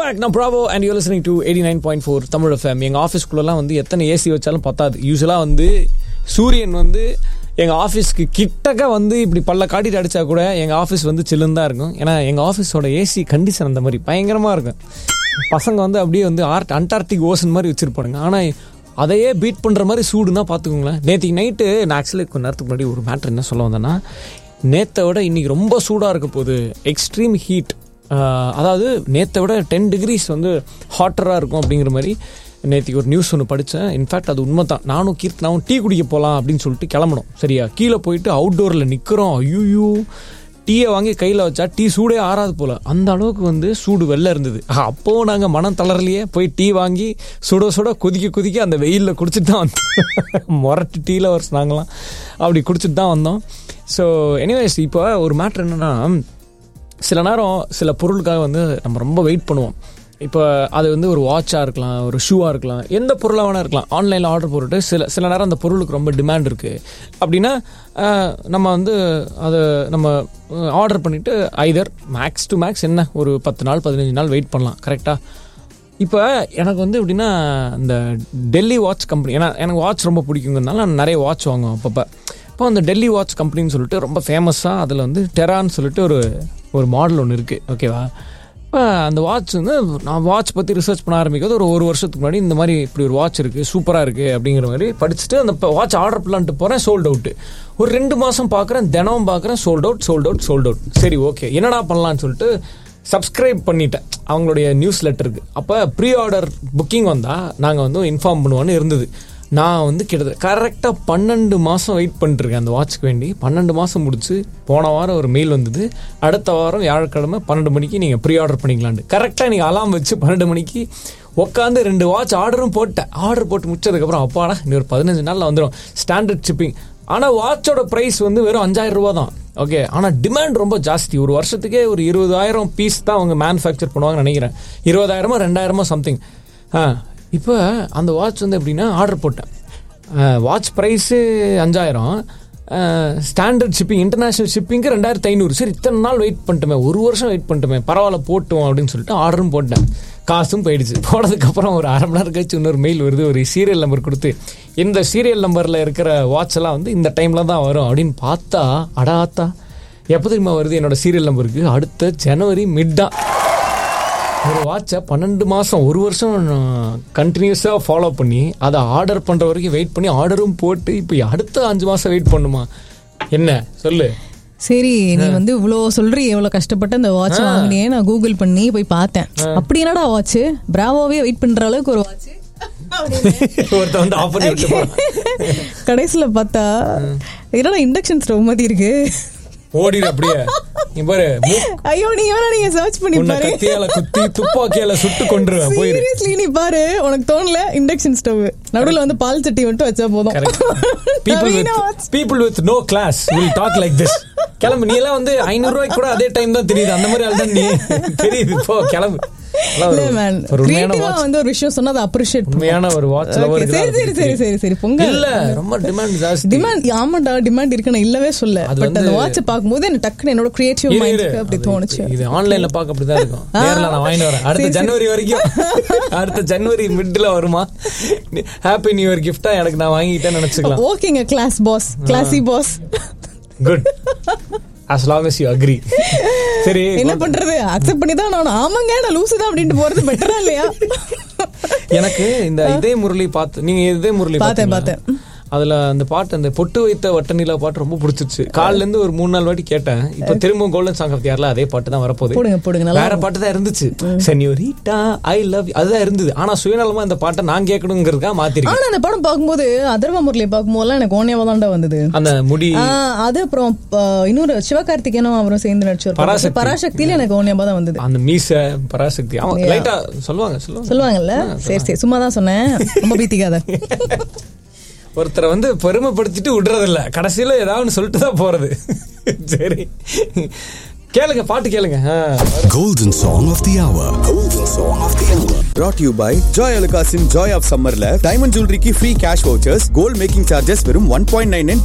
Back நான் Bravo and you listening to eighty nine point four Tamil FM எங்கள் ஆஃபீஸ்க்குள்ளலாம் வந்து எத்தனை ஏசி வச்சாலும் பத்தாது யூஸ்வலாக வந்து சூரியன் வந்து எங்கள் ஆஃபீஸ்க்கு கிட்டக்க வந்து இப்படி பல்ல காட்டிட்டு அடிச்சா கூட எங்கள் ஆஃபீஸ் வந்து சில்லுன்னு தான் இருக்கும் ஏன்னா எங்கள் ஆஃபீஸோட ஏசி கண்டிஷன் அந்த மாதிரி பயங்கரமாக இருக்கும் பசங்க வந்து அப்படியே வந்து ஆர்ட் அண்டார்டிக் ஓசன் மாதிரி வச்சுருப்பானுங்க ஆனால் அதையே பீட் பண்ணுற மாதிரி சூடுனா பார்த்துக்கோங்களேன் நேற்றுக்கு நைட்டு நான் ஆக்சுவலி கொஞ்ச நேரத்துக்கு முன்னாடி ஒரு மேட்ரு என்ன சொல்ல வந்தேன்னா நேற்றை விட இன்றைக்கி ரொம்ப சூடாக இருக்க போகுது எக்ஸ்ட்ரீம் ஹீட் அதாவது நேற்றை விட டென் டிகிரிஸ் வந்து ஹாட்டராக இருக்கும் அப்படிங்கிற மாதிரி நேற்றுக்கு ஒரு நியூஸ் ஒன்று படித்தேன் இன்ஃபேக்ட் அது உண்மை தான் நானும் கீர்த்தனாவும் டீ குடிக்க போகலாம் அப்படின்னு சொல்லிட்டு கிளம்பணும் சரியா கீழே போயிட்டு அவுட்டோரில் நிற்கிறோம் ஐயூ டீயை வாங்கி கையில் வச்சா டீ சூடே ஆறாது போல் அந்த அளவுக்கு வந்து சூடு வெளில இருந்தது அப்போவும் நாங்கள் மனம் தளரலையே போய் டீ வாங்கி சுட சுட கொதிக்க கொதிக்க அந்த வெயிலில் குடிச்சிட்டு தான் வந்தோம் மொரட்டு டீ லவர்ஸ் நாங்களாம் அப்படி குடிச்சிட்டு தான் வந்தோம் ஸோ எனிவேஸ் இப்போ ஒரு மேட்ரு என்னென்னா சில நேரம் சில பொருளுக்காக வந்து நம்ம ரொம்ப வெயிட் பண்ணுவோம் இப்போ அது வந்து ஒரு வாட்சாக இருக்கலாம் ஒரு ஷூவாக இருக்கலாம் எந்த பொருளாக வேணா இருக்கலாம் ஆன்லைனில் ஆர்டர் போட்டுட்டு சில சில நேரம் அந்த பொருளுக்கு ரொம்ப டிமாண்ட் இருக்குது அப்படின்னா ஆஹ், நம்ம வந்து அதை நம்ம ஆர்டர் பண்ணிவிட்டு ஐதர் மேக்ஸ் டு மேக்ஸ் என்ன ஒரு பத்து நாள் பதினஞ்சு நாள் வெயிட் பண்ணலாம் கரெக்டாக இப்போ எனக்கு வந்து எப்படின்னா இந்த டெல்லி வாட்ச் கம்பெனி ஏன்னா எனக்கு வாட்ச் ரொம்ப பிடிக்குங்கிறதுனால நான் நிறைய வாட்ச் வாங்குவேன் அப்பப்போ இப்போ அந்த டெல்லி வாட்ச் கம்பெனின்னு சொல்லிட்டு ரொம்ப ஃபேமஸாக அதில் வந்து டெரான்னு சொல்லிட்டு ஒரு ஒரு மாடல் ஒன்று இருக்குது ஓகேவா இப்போ அந்த வாட்ச் வந்து நான் வாட்ச் பற்றி ரிசர்ச் பண்ண ஆரம்பிக்கிறது ஒரு ஒரு வருஷத்துக்கு முன்னாடி இந்த மாதிரி இப்படி ஒரு வாட்ச் இருக்குது சூப்பராக இருக்குது அப்படிங்கிற மாதிரி படிச்சுட்டு அந்த வாட்ச் ஆர்டர் பண்ணலான்ட்டு போகிறேன் சோல்ட் அவுட்டு ஒரு ரெண்டு மாதம் பார்க்குறேன் தினமும் பார்க்குறேன் sold out sold out sold out சரி ஓகே என்னடா பண்ணலான்னு சொல்லிட்டு சப்ஸ்கிரைப் பண்ணிட்டேன் அவங்களுடைய நியூஸ் லெட்டருக்கு அப்போ ப்ரீ ஆர்டர் புக்கிங் வந்தால் நாங்கள் வந்து இன்ஃபார்ம் பண்ணுவோன்னு இருந்தது நான் வந்து கிட்டத்தட்ட கரெக்டாக பன்னெண்டு மாதம் வெயிட் பண்ணிட்டுருக்கேன் அந்த வாட்ச்க்கு வேண்டி பன்னெண்டு மாதம் முடிச்சு போன வாரம் ஒரு மெயில் வந்தது அடுத்த வாரம் வியாழக்கிழமை பன்னெண்டு மணிக்கு நீங்கள் ப்ரீ ஆர்டர் பண்ணிக்கலான்னு கரெக்டாக நீங்கள் அலாம் வச்சு பன்னெண்டு மணிக்கு உட்காந்து ரெண்டு வாட்ச் ஆர்டரும் போட்டேன் ஆர்டர் போட்டு முடிச்சதுக்கப்புறம் அப்பாடா இன்னும் ஒரு பதினஞ்சு நாளில் வந்துடும் ஸ்டாண்டர்ட் ஷிப்பிங் ஆனால் வாட்சோட ப்ரைஸ் வந்து வெறும் அஞ்சாயிரம் ரூபா தான் ஓகே ஆனால் டிமாண்ட் ரொம்ப ஜாஸ்தி ஒரு வருஷத்துக்கே ஒரு இருபதாயிரம் பீஸ் தான் அவங்க மேனுஃபேக்சர் பண்ணுவாங்கன்னு நினைக்கிறேன் இருபதாயிரமோ ரெண்டாயிரமோ சம்திங் ஆ இப்போ அந்த வாட்ச் வந்து எப்படின்னா ஆர்டர் போட்டேன் வாட்ச் ப்ரைஸு அஞ்சாயிரம் ஸ்டாண்டர்ட் ஷிப்பிங் இன்டர்நேஷனல் ஷிப்பிங்க்கு ரெண்டாயிரத்து ஐநூறு சரி இத்தனை நாள் வெயிட் பண்ணிட்டுமே ஒரு வருஷம் வெயிட் பண்ணிட்டுமே பரவாயில்ல போட்டோம் அப்படின்னு சொல்லிட்டு ஆர்டரும் போட்டேன் காசும் போயிடுச்சு போனதுக்கப்புறம் ஒரு அரை மணி நேரம் கழிச்சு இன்னொரு மெயில் வருது ஒரு சீரியல் நம்பர் கொடுத்து இந்த சீரியல் நம்பரில் இருக்கிற வாட்ச் எல்லாம் வந்து இந்த டைமில் தான் வரும் அப்படின்னு பார்த்தா அடாத்தா எப்போ தெரியுமா வருது என்னோட சீரியல் நம்பருக்கு அடுத்த ஜனவரி மிட்டா ஒரு வாட்சை பன்னெண்டு மாதம் ஒரு வருஷம் கண்டினியூஸாக ஃபாலோ பண்ணி அதை ஆர்டர் பண்ணுற வரைக்கும் வெயிட் பண்ணி ஆர்டரும் போட்டு இப்போ அடுத்த அஞ்சு மாதம் வெயிட் பண்ணுமா என்ன சொல்லு சரி நீ வந்து இவ்வளோ சொல்றீ எவ்வளவு கஷ்டப்பட்டு அந்த வாட்ச் வாங்கினே நான் கூகுள் பண்ணி போய் பார்த்தேன் அப்படி என்னடா வாட்ச் பிராவோவே வெயிட் பண்ற அளவுக்கு ஒரு வாட்ச் ஒருத்த வந்து ஆஃப் பண்ணி விட்டு போறான். கடைசியில பார்த்தா என்னடா இண்டக்ஷன் ஸ்டவ் மாதிரி இருக்கு ஓடிடு அப்படியே நீ பாரு மூ- ஐயோ நீ வேணா நீங்க சர்ச் பண்ணி உன்னை பாரு கத்தியால குத்தி துப்பாக்கியால சுட்டு கொண்டுருவேன் போயிரு சீரியஸ்லி நீ பாரு உனக்கு தோணல இண்டக்ஷன் ஸ்டவ் நடுவுல வந்து பால் சட்டி மட்டும் வச்சா போதும் கரெக்ட் பீப்புள் நவீன with watch. People with no class will talk like this கிளம்பு நீ எல்லாம் வந்து ஐநூறு ரூபாய்க்கு கூட அதே டைம் தான் தெரியுது அந்த மாதிரி ஆள் தான் நீ தெரியுது போ கிளம்பு எல்லாம் இல்ல ஒரு- மேன் ஒரு உண்மையான கிரியேட்டிவா watch வந்து ஒரு விஷயம் சொன்னா அதை அப்ரிஷியேட் உண்மையான ஒரு வாட்ச் Okay, சரி சரி சரி சரி சரி பொங்கல் இல்ல ரொம்ப டிமாண்ட் ஜாஸ்தி டிமாண்ட் ஆமாடா டிமாண்ட் இருக்குன்னு இல்லவே சொல்ல அது பட் அந்த வந்து- வாட்ச் பாக்கும்போது எனக்கு டக்குன்னு என்னோட கிரியேட்டிவ் இரு, இரு. மைண்ட் அப்படி அது தோணுச்சு இது ஆன்லைன்ல பார்க்க அப்படிதான் இருக்கும் நேர்ல நான் வாங்கிட்டு வரேன் அடுத்த சரி, சரி. ஜனவரி வரைக்கும் அடுத்த ஜனவரி மிட்ல வருமா ஹாப்பி நியூ இயர் கிஃப்டா எனக்கு நான் வாங்கிட்டேன்னு நினைச்சுக்கலாம் ஓகேங்க class boss classy boss good as long as you agree சரி என்ன பண்றது அக்செப்ட் பண்ணி தான் நான் ஆமாங்க நான் லூசு தான் அப்படின்ட்டு போறது பெட்டரா இல்லையா எனக்கு இந்த இதே முரளி பார்த்து நீங்க இதே முரளி பார்த்தேன், பார்த்தீங்களா? அதுல அந்த பாட்டு அந்த பொட்டு வைத்த வட்டநிலா பாட்டு ரொம்ப பிடிச்சிருச்சு காலைல இருந்து ஒரு மூணு நாள் வாட்டி கேட்டேன் இப்ப திரும்ப கோல்டன் சாங் ஆஃப் யார்ல அதே பாட்டு தான் வரப்போகுது போடுங்க போடுங்க நல்லா வேற பாட்டு தான் இருந்துச்சு சென்யூரிட்டா ஐ லவ் அதுதான் இருந்தது ஆனா சுயநலமா இந்த பாட்டை நான் கேட்கணுங்கிறதுக்காக மாத்திருக்கேன் ஆனா அந்த படம் பார்க்கும்போது அதர்வா முரளியை பார்க்கும்போதெல்லாம் எனக்கு ஓனியாவா தான்டா வந்தது அந்த முடி ஆ, அது அப்புறம் ஆ, இன்னொரு சிவகார்த்திகேயனும் அவரும் சேர்ந்து நடிச்சு ஒரு படம். பராசக்தி. பராசக்தியில எனக்கு ஓனியாவா தான் வந்தது அந்த மீச பராசக்தி அவன் லைட்டா சொல்லுவாங்க சொல்லுவாங்க சொல்லுவாங்கல்ல சரி சரி சும்மா தான் சொன்னேன் ரொம்ப பீத்திக்காத ஒருத்தரை வந்து பெருமைப்படுத்திட்டு விடுறதில்ல கடைசியில ஏதாவது ஒண்ணு சொல்லிட்டு தான் போறது சரி கேளுங்க பாட்டு கேளுங்க ஆ. Golden Song of the Hour. Golden Song of the Hour. brought to you by Joy Alukasin Joy of Summerல டைமண்ட் ஜுவல்லரிக்கு free cash vouchers gold making charges வெறும் ஒன் பாயிண்ட் நைன்